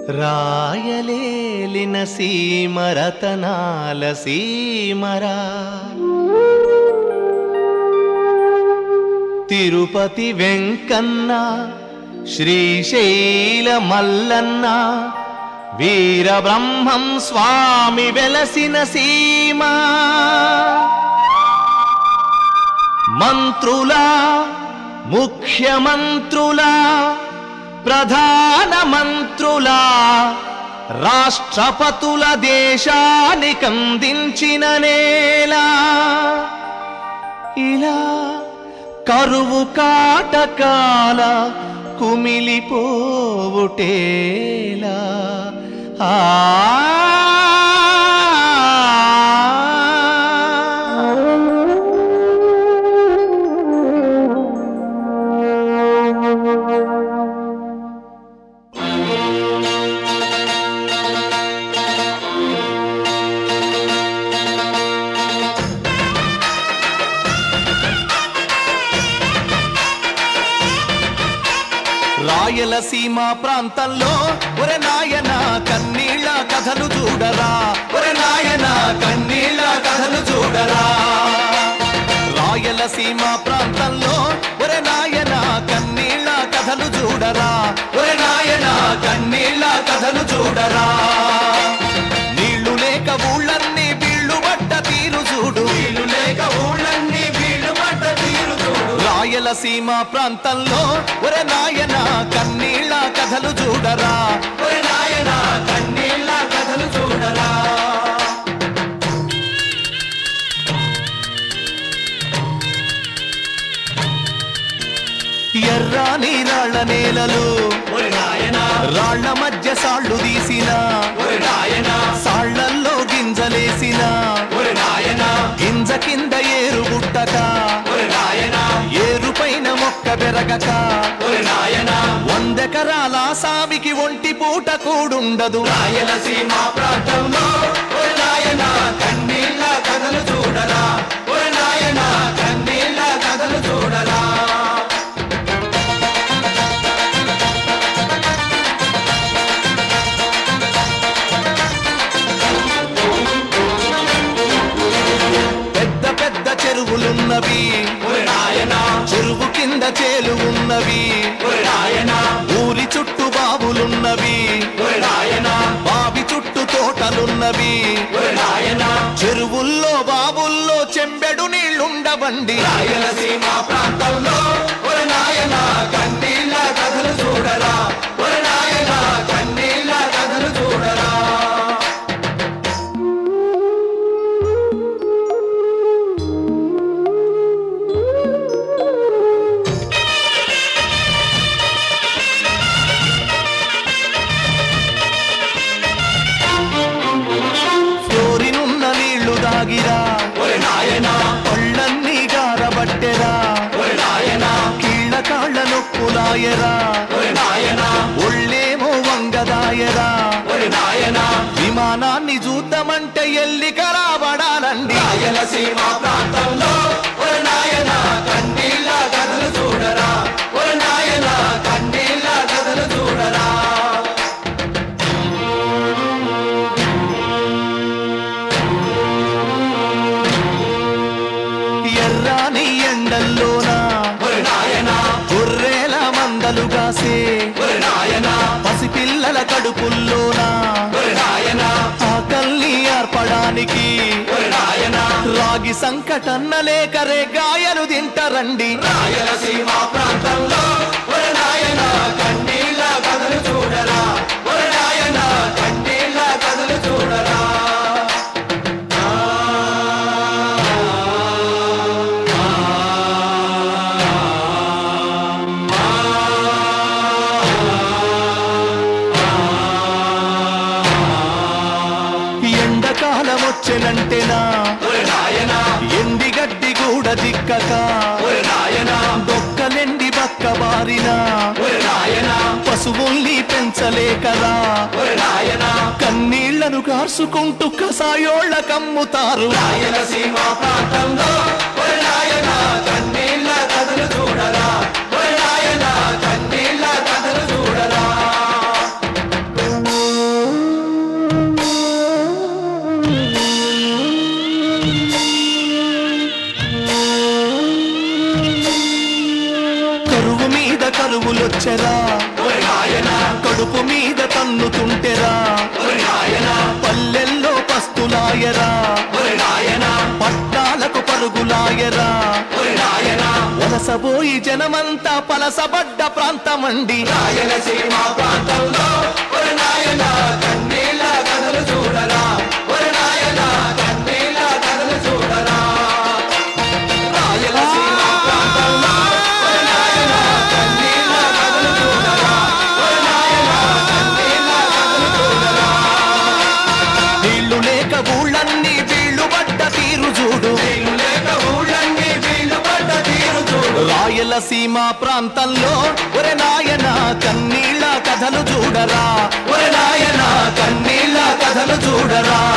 రాయలేలిన సీమరతనాల సీమరా తిరుపతి వెంకన్న శ్రీశైల మల్లన్న వీరబ్రహ్మం స్వామి వెలసిన సీమ మంత్రులా ముఖ్యమంత్రులా ప్రధాన మంత్రులా రాష్ట్రపతుల దేశానికందించిన నేల ఇలా కరువు కాటకాల కుమిలిపోవుటేలా ఆ రాయలసీమ ప్రాంతంలో ఒరే నాయన కన్నీళ్ళ కథలు చూడరా ఒరే నాయన కన్నీళ్ళ కథలు చూడరా రాయలసీమ ప్రాంతంలో ఒరే నాయన కన్నీళ్ళ కథలు చూడరా ఒరే నాయన కన్నీళ్ళ కథలు చూడరా నీళ్లు లేక ఊళ్ళన్నీ వీళ్ళు పడ్డ తీరు చూడు నీళ్లు లేక ఊళ్ళన్నీ వీళ్ళు పడ్డ తీరు చూడు రాయలసీమ ప్రాంతంలో ఒరే నాయన కన్నీళ్ళ కథలు చూడరా ఒరే నాయన కన్నీళ్ళ కథలు చూడరా ఎర్రాని రాళ్ళ నేలలు ఒరి నాయన రాళ్ల మధ్య సాళ్ళు తీసిన ఒరి నాయన సాళ్లల్లో గింజలేసిన ఒరి నాయన గింజ కింద ఏరు గుట్టక ఒరి నాయన ఏరు పైన మొక్క బెరగక ఒరి నాయన వందెకరాల సామికి ఒంటి పూట కూడుండదు రాయలసీమ ప్రాంతంలో ఒరి నాయన కన్నీళ్ళ కథలు చూడరా ఒరి నాయన కన్నీళ్ళ కథలు చూడరా పెద్ద పెద్ద చెరువులున్నవి ఒరి నాయన చెరువు కింద చేలు ఉన్నవి ఒరి నాయన ఊరి చుట్టూ బావులున్నవి ఒరి నాయన బావి చుట్టూ తోటలున్నవి ఒరి నాయన చెరువుల్లో బావుల్లో చెంబెడు నీళ్లుండవండి రాయలసీమ ప్రాంతంలో ఒరి నాయన కన్నీళ్ళ కథలు చూడరా ఒరి నాయన కన్నీళ్ళ కథలు చూడరా ఫ్లోరినున్న నీళ్లు దాగిరా ఒరి నాయన పళ్ళన్నీ గారబట్టెరా ఒరి నాయన కీళ్ళ కాళ్ళ నొప్పులాయరా ఒరి నాయన ఒళ్ళేమో వంగదాయరా ఒరి నాయన విమానాన్ని చూద్దామంటే ఎల్లి కరాబడాలండి రాయలసీమ ప్రాంతంలో ఒరి నాయన కన్నీళ్ళ కథలు చూడరా ఒరి నాయన కన్నీళ్ళ కథలు చూడరా ఎర్రాని ఎండల్లోన ఒరి నాయన గొర్రెల మందలు కాసే ఒరి నాయన పసిపిల్లల కడుపుల్లోన ఒరి నాయన ఆకల్ని ఏర్పడానికి ఒరి నాయన రాగి సంకటన్న లేక రేగాయలు తింటారండి రాయలసీమ ప్రాంతంలో ఒరి నాయన కన్నీళ్ళ కథలు చూడరా ఒరి నాయన కన్నీళ్ళ కథలు చూడరా ఎండకాలం వచ్చెనంటేనా ఒరి నాయన ఎండి గడ్డి కూడా దిక్కక ఒరి నాయన దొక్కలెండి బక్క బారిన ఒరి నాయన పశువుల్ని పెంచలేకరా ఒరి నాయన కన్నీళ్లను కార్చుకుంటూ కసాయోళ్ళ కమ్ముతారు రాయలసీమ ప్రాంతంలో ఒరి నాయన కన్నీళ్ళ కథలు చూడరా ఒరి నాయన కన్నీళ్ళ కథలు చూడరా ఒరే నాయనా కడుపు మీద తన్నుతుంటెరా ఒరే నాయనా పల్లెల్లో పస్తులాయరా ఒరే నాయనా పట్టాలకు పరుగులాయరా ఒరే నాయనా వలసబోయి జనమంతా పలసబడ్డ ప్రాంతమండి రాయలసీమ ప్రాంతంలో ఒరే నాయనా కన్నీళ్ళ కథలు చూడరా ఒరే నాయనా కన్నీళ్ళ కథలు చూడరా రాయలసీమ ప్రాంతంలో ఒరే నాయనా కన్నీళ్ళ కథలు చూడరా ఒరే నాయనా కన్నీళ్ళ కథలు చూడరా నీళ్లు లేక ఊళ్ళన్నీ వీళ్ళు పడ్డ తీరు చూడు నీళ్ళు లేక ఊళ్ళన్నీ వీళ్ళు పడ్డ తీరు చూడు రాయలసీమ ప్రాంతంలో ఒరే నాయన కన్నీళ్ళ కథలు చూడరా ఒరే నాయనా కన్నీళ్ళ కథలు చూడరా